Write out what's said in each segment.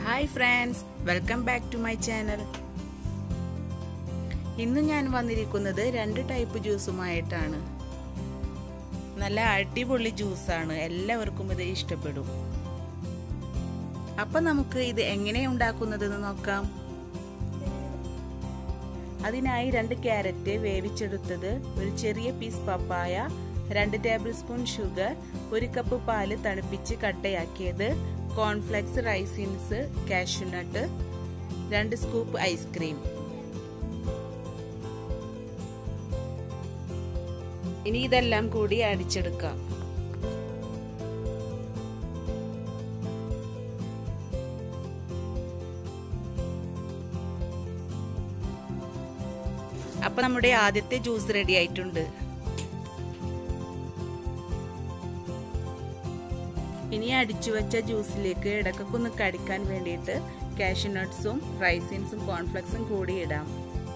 hi friends welcome back to my channel ഇന്ന് ഞാൻ വന്നിരിക്കുന്നത് രണ്ട് ടൈപ്പ് ജ്യൂസുമായിട്ടാണ് നല്ല അടിപൊളി ജ്യൂസാണ് എല്ലാവർക്കും ഇത് ഇഷ്ടപ്പെടും അപ്പം നമുക്ക് ഇത് എങ്ങനെ ഉണ്ടാക്കുന്നതെന്ന് നോക്കാം അതിനായി രണ്ട് ക്യാരറ്റ് വേവിച്ചെടുത്തത് ഒരു ചെറിയ പീസ് പപ്പായ രണ്ട് ടേബിൾ സ്പൂൺ ഷുഗർ ഒരു കപ്പ് പാല് തണുപ്പിച്ച് കട്ടയാക്കിയത് കോൺഫ്ലെക്സ് റൈസിൻസ് കാഷ്യൂനട്ട് രണ്ട് സ്കൂപ്പ് ഐസ്ക്രീം ഇനി ഇതെല്ലാം കൂടി അടിച്ചെടുക്കാം അപ്പൊ നമ്മുടെ ആദ്യത്തെ ജ്യൂസ് റെഡി ആയിട്ടുണ്ട് ഇനി അടിച്ചു വെച്ച ജ്യൂസിലേക്ക് ഇടക്കൊന്ന് കടിക്കാൻ വേണ്ടിയിട്ട് കാഷ്യൂ നട്ട്സും റൈസിൻസും കോൺഫ്ലെക്സും കൂടി ഇടാം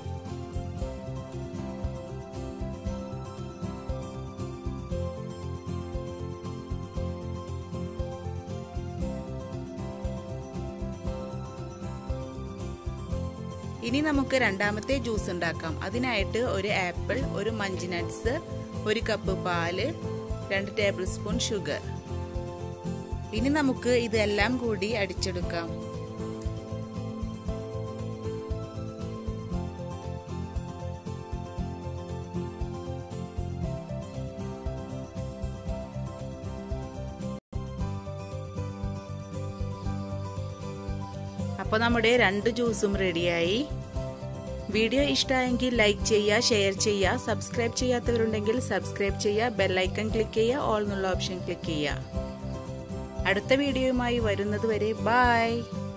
ഇനി നമുക്ക് രണ്ടാമത്തെ ജ്യൂസ് ഉണ്ടാക്കാം അതിനായിട്ട് ഒരു ആപ്പിൾ ഒരു മഞ്ച് നട്ട്സ് ഒരു കപ്പ് പാല് രണ്ട് ടേബിൾ സ്പൂൺ ഷുഗർ ഇനി നമുക്ക് ഇതെല്ലാം കൂടി അടിച്ചെടുക്കാം അപ്പോൾ നമ്മുടെ രണ്ട് ജ്യൂസും റെഡിയായി വീഡിയോ ഇഷ്ടമായെങ്കിൽ ലൈക്ക് ചെയ്യുക ഷെയർ ചെയ്യുക സബ്സ്ക്രൈബ് ചെയ്യാത്തവരുണ്ടെങ്കിൽ സബ്സ്ക്രൈബ് ചെയ്യുക ബെല്ലൈക്കൺ ക്ലിക്ക് ചെയ്യുക ഓൾ എന്നുള്ള ഓപ്ഷൻ ക്ലിക്ക് ചെയ്യുക അടുത്ത വീഡിയോയുമായി വരുന്നത് വരെ ബായ്